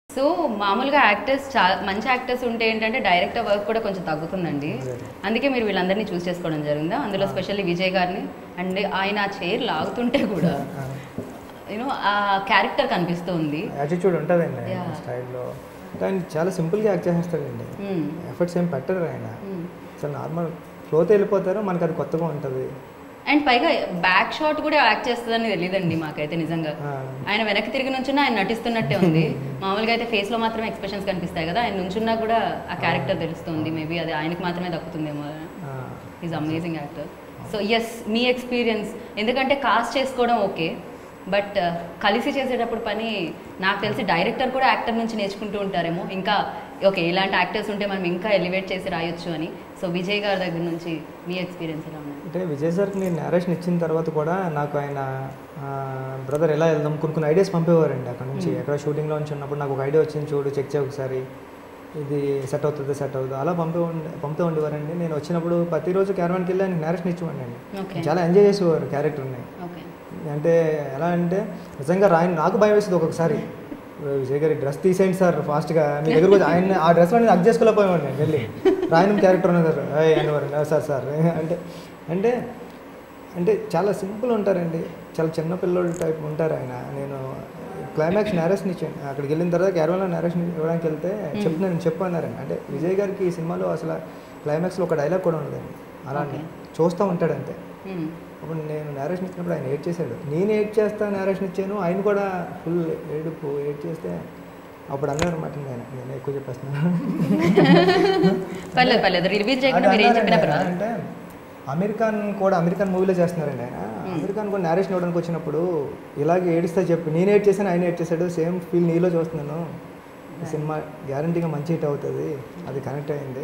So మామూలుగా actors చాలా మంచి యాక్టర్స్ ఉంటే ఏంటంటే డైరెక్టర్ వర్క్ కూడా కొంచెం తగ్గుతుందండి అందుకే మీరు వీళ్ళందరినీ చూస్ చేసుకోవడం జరిగిందా అందులో స్పెషల్లీ విజయ్ గారిని అండ్ ఆయన ఆ చైర్ లాగుతుంటే కూడా యూనో ఆ క్యారెక్టర్ కనిపిస్తుంది యాటిట్యూడ్ ఉంటుందండి ఆయన Yeah. స్టైల్లో ఆయన చాలా సింపుల్గా యాక్ట్ చేసేస్తాడండి Hmm. ఎఫర్ట్స్ ఏం పెట్టరు ఆయన Hmm. చాలా నార్మల్ ఫ్లోతో వెళ్ళిపోతారు మనకు అది కొత్తగా ఉంటుంది అండ్ పైగా బ్యాక్ షాట్ కూడా యాక్ట్ చేస్తుందని తెలియదండి మాకైతే నిజంగా ఆ. ఆయన వెనక్కి తిరిగి నుంచున్నా ఆయన నటిస్తున్నట్టే ఉంది మామూలుగా అయితే ఫేస్ లో మాత్రమే ఎక్స్ప్రెషన్స్ కనిపిస్తాయి కదా ఆయన నుంచున్నా కూడా ఆ క్యారెక్టర్ తెలుస్తుంది మేబీ అది ఆయనకి మాత్రమే దక్కుతుందేమో ah, is amazing actor so ఎస్ మీ ఎక్స్పీరియన్స్ ఎందుకంటే కాస్ట్ చేసుకోవడం ఓకే బట్ కలిసి చేసేటప్పుడు పని నాకు తెలిసి డైరెక్టర్ కూడా యాక్టర్ నుంచి నేర్చుకుంటూ ఉంటారేమో ఇంకా ఓకే ఇలాంటి యాక్టర్స్ ఉంటే మనం ఇంకా ఎలివేట్ చేసి రాయొచ్చు అని సో విజయ్ గారి దగ్గర నుంచి మీ ఎక్స్పీరియన్స్ ఎలా ఉన్నాయి అంటే విజయ్ సార్కి నేను నేరేషన్ ఇచ్చిన తర్వాత కూడా నాకు ఆయన బ్రదర్ ఎలా వెళ్దాం కొన్ని కొన్ని ఐడియాస్ పంపేవారండి అక్కడ నుంచి ఎక్కడ షూటింగ్లో నుంచి ఉన్నప్పుడు నాకు ఒక ఐడియా వచ్చింది చూడు చెక్ చేయ ఒకసారి ఇది సెట్ అవుతుంది సెట్ అవుతుంది అలా పంపే ఉండే పంపుతూ ఉండేవారండి నేను వచ్చినప్పుడు ప్రతిరోజు క్యారవాన్కి వెళ్ళి ఆయన నేరేషన్ ఇచ్చేవాడిని ఓకే చాలా ఎంజాయ్ చేసేవారు క్యారెక్టర్ని ఓకే అంటే ఎలా అంటే నిజంగా రాయని నాకు భయం వేస్తుంది ఒక్కొక్కసారి విజయ్ గారి డ్రెస్ తీసేయండి సార్ ఫాస్ట్గా మీ దగ్గర వచ్చి ఆయన ఆ డ్రెస్లో నేను అడ్జస్ట్ చేసుకోలేకపోయాను నేను వెళ్ళి రాయనం క్యారెక్టర్ ఉన్నది సార్ "ఏయ్" అనేవారు "ఆ, సార్ సార్ అంటే అంటే అంటే చాలా సింపుల్ ఉంటారండి చాలా చిన్న పిల్లోడు టైప్ ఉంటారు ఆయన నేను క్లైమాక్స్ నేరేషన్ ఇచ్చాను అక్కడికి వెళ్ళిన తర్వాత క్యారవాన్లో నేరేషన్ ఇవ్వడానికి వెళ్తే చెప్తున్నాను చెప్పన్నారండి అంటే విజయ్ గారికి ఈ సినిమాలో అసలు క్లైమాక్స్లో ఒక డైలాగ్ కూడా ఉండదండి అలానే చూస్తూ ఉంటాడు అంతే అప్పుడు నేను నేరేషన్ ఇచ్చినప్పుడు ఆయన ఏడ్ చేశాడు నేను ఏడ్ చేస్తా నేరేషన్ ఇచ్చాను ఆయన కూడా ఫుల్ ఏడుపు ఏడ్ చేస్తే అప్పుడు అన్నారు అనమాట నేను నేను ఎక్కువ చెప్పేస్తున్నాను పర్లేదు పర్లేదు రివీల్ చేయకుండా మీరు ఏం చెప్పినా అంటే పర్వాలేదు అంటే అమెరికన్ కూడా అమెరికన్ మూవీలో చేస్తున్నారండి ఆయన అమెరికన్ కూడా నేరేషన్ ఇవ్వడానికి వచ్చినప్పుడు ఇలాగే ఏడిస్తే చెప్పి నేను ఏడ్ చేశాను ఆయన ఏడ్ చేశాడు సేమ్ ఫీల్ నీలో చూస్తున్నాను ఈ సినిమా గ్యారంటీగా మంచి హిట్ అవుతుంది అది కనెక్ట్ అయింది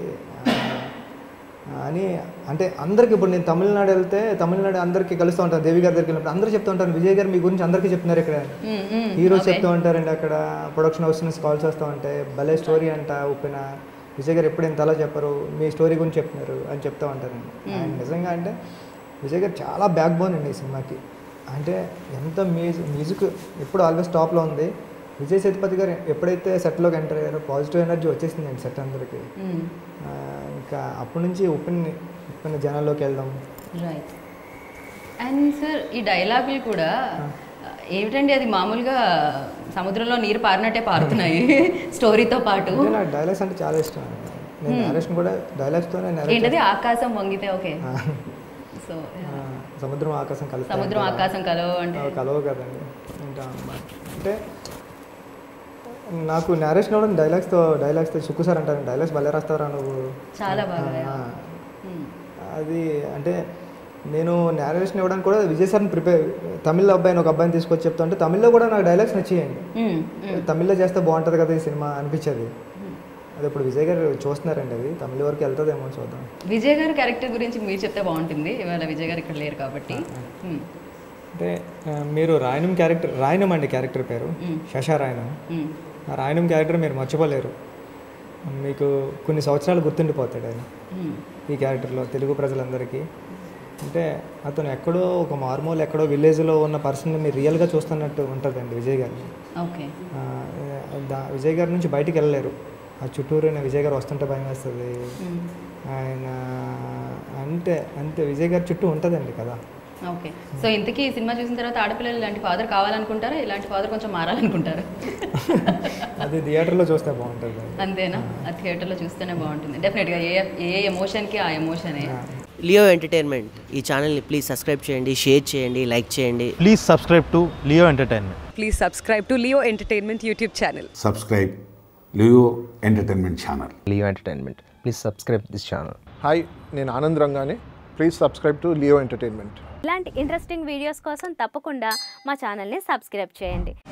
ఆ, అని అంటే అందరికి ఇప్పుడు నేను తమిళనాడు వెళ్తే తమిళనాడు అందరికీ కలుస్తూ ఉంటాను దేవి గారి దగ్గరికి వెళ్ళినప్పుడు అందరూ చెప్తూ ఉంటారు విజయ్ గారు మీ గురించి అందరికీ చెప్తున్నారు ఇక్కడ మ్మ్, మ్మ్. Heroes Okay. చెప్తూ ఉంటారండి అక్కడ ప్రొడక్షన్ హౌస్ నుంచి కాల్స్ వస్తూ ఉంటాయి భలే స్టోరీ అంట ఉప్పిన విజయ్ గారు ఎప్పుడు ఇంతలా చెప్పరు మీ స్టోరీ గురించి చెప్తున్నారు అని చెప్తూ ఉంటారండి ఆయన నిజంగా అంటే విజయ్ గారు చాలా బ్యాక్ బోన్ అండి ఈ సినిమాకి అంటే ఎంత మ్యూజిక్ మ్యూజిక్ ఎప్పుడు ఆల్వేస్ టాప్లో ఉంది విజయ్ సేతుపతి గారు ఎప్పుడైతే సెట్లోకి ఎంటర్ అయ్యారో పాజిటివ్ ఎనర్జీ వచ్చేసిందండి సెట్ అందరికీ మ్మ్. ఆ, ఇంకా అప్పటి నుంచి ఉప్పిన ఉప్పిన జనాల్లోకి వెళ్దాం రైట్ అండ్ సార్ ఈ డైలాగులు కూడా ఏమిటండి అది మామూలుగా సముద్రంలో నీరు పారినట్టే పారుతున్నాయి స్టోరీతో పాటు అంటే నాకు డైలాగ్స్ అంటే చాలా ఇష్టం అండి. నేను నేరేషన్ కూడా డైలాగ్స్తోనే ఏంటది ఆకాశం వంగితే ఓకే సో సముద్రం ఆకాశం కలుస్తాయి సముద్రం కదా. ఆకాశం కలవ అంటే అవి కలవు కదండి ఉంటాం అన్నమాట అంటే నాకు నేరేషన్ అవ్వడం డైలాగ్స్తో డైలాగ్స్తో చుక్కు సార్ అంటారు డైలాగ్స్ భలే రాస్తారా నువ్వు చాలా బాగా ఆ, మ్మ్. అది అంటే నేను నేరేషన్ ఇవ్వడానికి కూడా విజయ్ సార్ని ప్రిపేర్ తమిళ అబ్బాయిని ఒక అబ్బాయిని తీసుకొచ్చి చెప్తా అంటే తమిళ్లో కూడా నాకు డైలాగ్స్ నచ్చేయండి మ్మ్. మ్మ్. తమిళ్లో చేస్తే బాగుంటుంది కదా ఈ సినిమా అనిపించేది అది ఇప్పుడు విజయ్ గారు చూస్తున్నారండి అది తమిళ వరకు వెళ్తుందేమో చూద్దాం విజయ్ గారి క్యారెక్టర్ గురించి మీరు చెప్తే బాగుంటుంది ఇవాళ విజయ్ గారు ఇక్కడ లేరు కాబట్టి మ్మ్. అంటే ఆ, మీరు రాయనం క్యారెక్టర్ రాయనం అండి క్యారెక్టర్ పేరు మ్మ్. శశా రాయనం మ్మ్. ఆ రాయనం క్యారెక్టర్ మీరు మర్చిపోలేరు మీకు కొన్ని సంవత్సరాలు గుర్తుండిపోతాడు ఆయన మ్మ్. ఈ క్యారెక్టర్లో తెలుగు ప్రజలందరికీ అంటే అతను ఎక్కడో ఒక మార్మూల్ ఎక్కడో విలేజ్లో ఉన్న పర్సన్ని మీరు రియల్గా చూస్తున్నట్టు ఉంటుందండి విజయ్ గారిని ఓకే ఆ, దా విజయ్ గారి నుంచి బయటికి వెళ్ళలేరు ఆ చుట్టూరు విజయ్ గారు వస్తుంటే భయం వేస్తుంది మ్మ్. ఆయన అంటే అంతే విజయ్ గారి చుట్టూ ఉంటుందండి కదా ఓకే సో ఇంతకీ ఈ సినిమా చూసిన తర్వాత ఆడపిల్లలు ఇలాంటి ఫాదర్ కావాలనుకుంటారా ఇలాంటి ఫాదర్ కొంచెం మారాలనుకుంటారా అది థియేటర్లో చూస్తే బాగుంటుంది అంతేనా ఆ థియేటర్లో చూస్తేనే బాగుంటుంది డెఫినెట్గా ఏ ఏ ఎమోషన్కి ఆ ఎమోషనే లియో ఎంటర్టైన్మెంట్ ఈ ఛానల్ని ప్లీజ్ సబ్స్క్రైబ్ చేయండి షేర్ చేయండి లైక్ చేయండి Please subscribe to Leo Entertainment. Please subscribe to Leo Entertainment YouTube channel. subscribe Leo Entertainment Channel. Leo Entertainment. Please subscribe this channel. Hi నేను ఆనంద్ రంగానే please subscribe to Leo entertainment ఇలాంటి interesting videos కోసం తప్పకుండా మా ఛానల్ని subscribe చేయండి